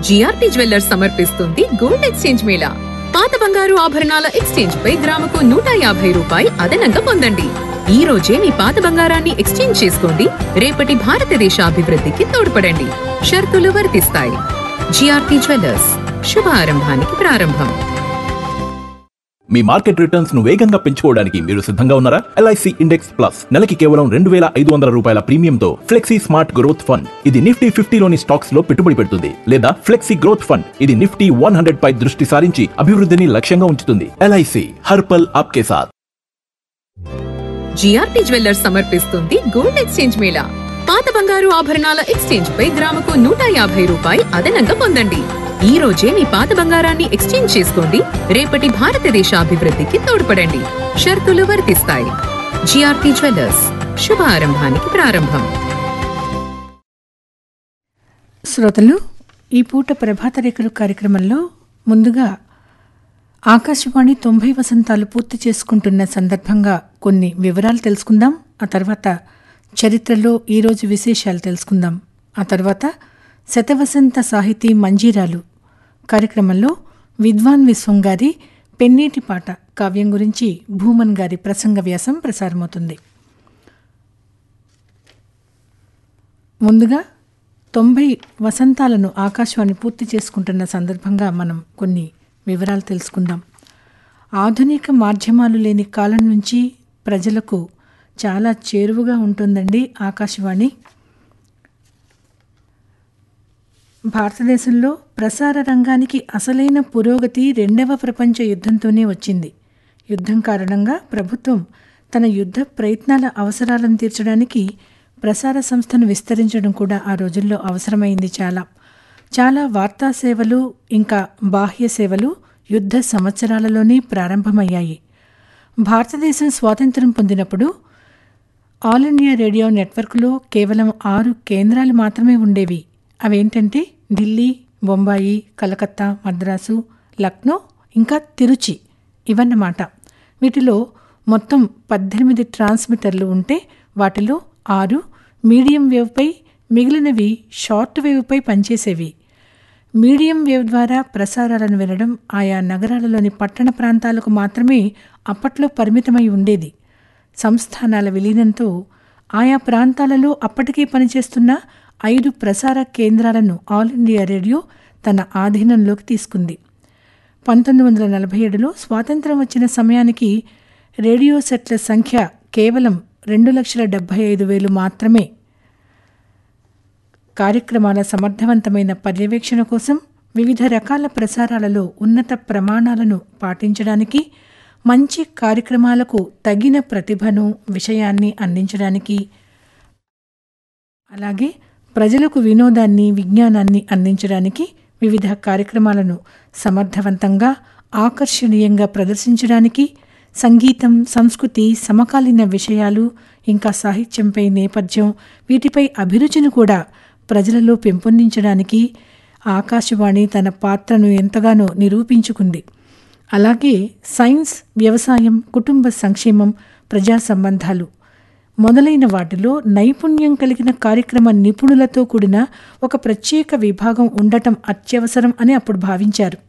GRP jewellers సమర్పిస్తుంది gold exchange మేళా పాత బంగారు ఆభరణాల ఎక్స్చేంజ్ పై గ్రాముకు నూట యాభై రూపాయి అదనంగా పొందండి ఈ రోజే మీ పాత బంగారాన్ని ఎక్స్చేంజ్ చేసుకోండి రేపటి భారతదేశ అభివృద్ధికి తోడ్పడండి షరతులు వర్తిస్తాయి జిఆర్పి జ్యువెల్లర్స్ శుభారంభానికి ప్రారంభం మీ మార్కెట్ రిటర్న్స్ ను వేగంగా పెంచుకోవడానికి మీరు సిద్ధంగా ఉన్నారా ఎల్ఐసి ఇండెక్స్ ప్లస్ నెలకి కేవలం రెండు వేల ఐదు వందల రూపాయల ప్రీమియంతో ఫ్లెక్సీ స్మార్ట్ గ్రోత్ ఫండ్ ఇది నిఫ్టీ ఫిఫ్టీలోని స్టాక్స్ లో పెట్టుబడి పెడుతుంది లేదా ఫ్లెక్సీ గ్రోత్ ఫండ్ ఇది నిఫ్టీ వన్ హండ్రెడ్ పై దృష్టి సారించి అభివృద్ధిని లక్ష్యంగా ఉంచుతుంది ఎల్ఐసి హర్పల్ ఆప్కే సాథ్ జిఆర్పి జ్యువెల్లర్స్ సమర్పిస్తుంది గోల్డ్ ఎక్స్చేంజ్ మేళా పాత బంగారు ఆభరణాల ఎక్స్చేంజ్ పై గ్రాముకు నూట యాభై రూపాయి అదనంగా పొందండి ఈ రోజే మీ పాత బంగారాన్ని ఎక్స్చేంజ్ చేసుకోండి రేపటి భారతదేశ అభివృద్ధికి తోడ్పడండి షరతులు వర్తిస్తాయి జిఆర్పి జ్యువెల్లర్స్ శుభారంభానికి ప్రారంభం శ్రోతలు ఈ పూట ప్రభాత రేఖలు కార్యక్రమంలో ముందుగా ఆకాశవాణి తొంభై వసంతాలు పూర్తి చేసుకుంటున్న సందర్భంగా కొన్ని వివరాలు తెలుసుకుందాం ఆ తర్వాత చరిత్రలో ఈరోజు విశేషాలు తెలుసుకుందాం ఆ తర్వాత శతవసంత సాహితీ మంజీరాలు కార్యక్రమంలో విద్వాన్ విశ్వం గారి పెన్నీటి పాట కావ్యం గురించి భూమన్ గారి ప్రసంగ వ్యాసం ప్రసారమవుతుంది ముందుగా తొంభై వసంతాలను ఆకాశవాణి పూర్తి చేసుకుంటున్న సందర్భంగా మనం కొన్ని వివరాలు తెలుసుకుందాం ఆధునిక మాధ్యమాలు లేని కాలం నుంచి ప్రజలకు చాలా చేరువగా ఉంటుందండి ఆకాశవాణి భారతదేశంలో ప్రసార రంగానికి అసలైన పురోగతి రెండవ ప్రపంచ యుద్ధంతోనే వచ్చింది యుద్ధం కారణంగా ప్రభుత్వం తన యుద్ధ ప్రయత్నాల అవసరాలను తీర్చడానికి ప్రసార సంస్థను విస్తరించడం కూడా ఆ రోజుల్లో అవసరమైంది చాలా చాలా వార్తా సేవలు ఇంకా బాహ్య సేవలు యుద్ధ సంవత్సరాలలోనే ప్రారంభమయ్యాయి భారతదేశం స్వాతంత్రం పొందినప్పుడు ఆల్ ఇండియా రేడియో నెట్వర్క్లో కేవలం ఆరు కేంద్రాలు మాత్రమే ఉండేవి అవేంటంటే ఢిల్లీ బొంబాయి కలకత్తా మద్రాసు లక్నో ఇంకా తిరుచి ఇవన్నమాట వీటిలో మొత్తం పద్దెనిమిది ట్రాన్స్మిటర్లు ఉంటే వాటిలో ఆరు మీడియం వేవ్పై మిగిలినవి షార్ట్ వేవ్పై పనిచేసేవి మీడియం వేవ్ ద్వారా ప్రసారాలను వినడం ఆయా నగరాలలోని పట్టణ ప్రాంతాలకు మాత్రమే అప్పట్లో పరిమితమై ఉండేది సంస్థానాల విలీనంతో ఆయా ప్రాంతాలలో అప్పటికే పనిచేస్తున్న ఐదు ప్రసార కేంద్రాలను ఆల్ ఇండియా రేడియో తన ఆధీనంలోకి తీసుకుంది పంతొమ్మిది వందల నలభై ఏడులో స్వాతంత్రం వచ్చిన సమయానికి రేడియో సెట్ల సంఖ్య కేవలం రెండు లక్షల డెబ్బై ఐదు వేలు మాత్రమే కార్యక్రమాల సమర్థవంతమైన పర్యవేక్షణ కోసం వివిధ రకాల ప్రసారాలలో ఉన్నత ప్రమాణాలను పాటించడానికి మంచి కార్యక్రమాలకు తగిన ప్రతిభను విషయాన్ని అందించడానికి అలాగే ప్రజలకు వినోదాన్ని విజ్ఞానాన్ని అందించడానికి వివిధ కార్యక్రమాలను సమర్థవంతంగా ఆకర్షణీయంగా ప్రదర్శించడానికి సంగీతం సంస్కృతి సమకాలీన విషయాలు ఇంకా సాహిత్యంపై నేపథ్యం వీటిపై అభిరుచిని కూడా ప్రజలలో పెంపొందించడానికి ఆకాశవాణి తన పాత్రను ఎంతగానో నిరూపించుకుంది అలాగే సైన్స్ వ్యవసాయం కుటుంబ సంక్షేమం ప్రజా సంబంధాలు మొదలైన వాటిలో నైపుణ్యం కలిగిన కార్యక్రమ నిపుణులతో కూడిన ఒక ప్రత్యేక విభాగం ఉండటం అత్యవసరం అని అప్పుడు భావించారు